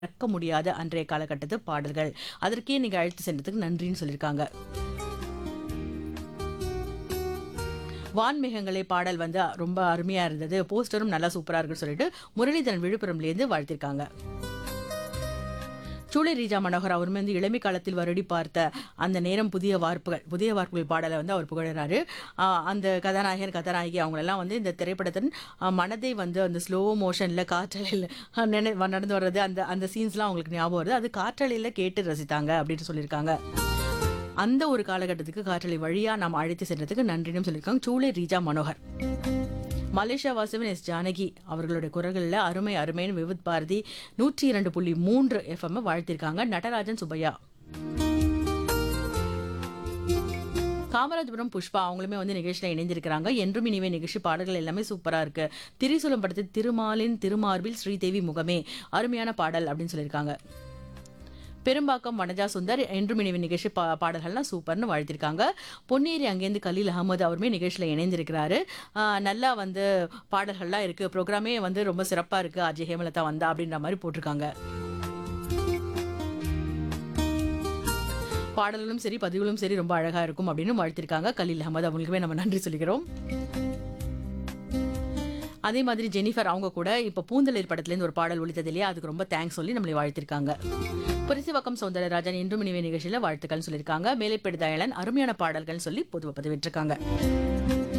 மறக்க முடியாத அன்றைய காலகட்டத்து பாடல்கள் அதற்கே நீங்க அழைத்து சென்றதுக்கு நன்றின்னு சொல்லியிருக்காங்க வான்மேகங்களே பாடல் வந்து ரொம்ப அருமையா இருந்தது போஸ்டரும் நல்லா சூப்பரா இருக்குன்னு சொல்லிட்டு முரளிதரன் விழுப்புரம்லேருந்து வாழ்த்திருக்காங்க சூளை ரீஜா மனோகர் அவருமே வந்து இளமை காலத்தில் வருடி பார்த்த அந்த நேரம் புதிய வார்ப்புகள் புதிய வார்ப்புகள் பாடலை வந்து அவர் புகழறாரு ஆஹ் அந்த கதாநாயகன் கதாநாயகி அவங்களெல்லாம் வந்து இந்த திரைப்படத்தின் ஆஹ் மனதை வந்து அந்த ஸ்லோ மோஷனில் காற்றலையில் நினை நடந்து வர்றது அந்த அந்த சீன்ஸ்லாம் அவங்களுக்கு ஞாபகம் வருது அது காற்றலையில் கேட்டு ரசித்தாங்க அப்படின்னு சொல்லியிருக்காங்க அந்த ஒரு காலகட்டத்துக்கு காற்றலை வழியா நாம் அழைத்து சென்றதுக்கு நன்றினும் சொல்லியிருக்காங்க சூளை ரீஜா மனோகர் மலேசியா வாசவன் எஸ் ஜானகி அவர்களுடைய குரல்களில் அருமை அருமைன்னு விவித் பாரதி நூற்றி இரண்டு புள்ளி மூன்று எஃப்எம் வாழ்த்திருக்காங்க நடராஜன் சுப்பையா காமராஜபுரம் புஷ்பா அவங்களுமே வந்து நிகழ்ச்சியில் இணைந்திருக்கிறாங்க என்றும் இனிவே நிகழ்ச்சி பாடல்கள் எல்லாமே சூப்பராக இருக்கு திரிசூலம் படத்தில் திருமாலின் திருமார்பில் ஸ்ரீதேவி முகமே அருமையான பாடல் அப்படின்னு சொல்லியிருக்காங்க பெரும்பாக்கம் வனஜா சுந்தர் என்றும் இனிவு நிகழ்ச்சி பா பாடல்கள்லாம் சூப்பர்னு வாழ்த்திருக்காங்க பொன்னேரி அங்கேருந்து கலீல் அகமது அவருமே நிகழ்ச்சியில் இணைந்திருக்கிறாரு ஆஹ் நல்லா வந்து பாடல்கள்லாம் இருக்குது ப்ரோக்ராமே வந்து ரொம்ப சிறப்பாக இருக்குது அஜய் ஹேமலதா வந்தா அப்படின்ற மாதிரி போட்டிருக்காங்க பாடல்களும் சரி பதிவுகளும் சரி ரொம்ப அழகாக இருக்கும் அப்படின்னு வாழ்த்திருக்காங்க கலீல் அகமது அவங்களுக்குமே நம்ம நன்றி சொல்லிக்கிறோம் அதே மாதிரி ஜெனிஃபர் அவங்க கூட இப்போ பூந்தளிர் படத்துலேருந்து ஒரு பாடல் ஒழித்தது இல்லையா அதுக்கு ரொம்ப தேங்க்ஸ் சொல்லி நம்மளை வாழ்த்திருக்காங்க புரிசிவக்கம் சௌந்தரராஜன் இன்றும் இனிவே நிகழ்ச்சியில் வாழ்த்துக்கள்னு சொல்லியிருக்காங்க மேலைப்பெடு தயலன் அருமையான பாடல்கள்னு சொல்லி பொதுவாக பதிவிட்டிருக்காங்க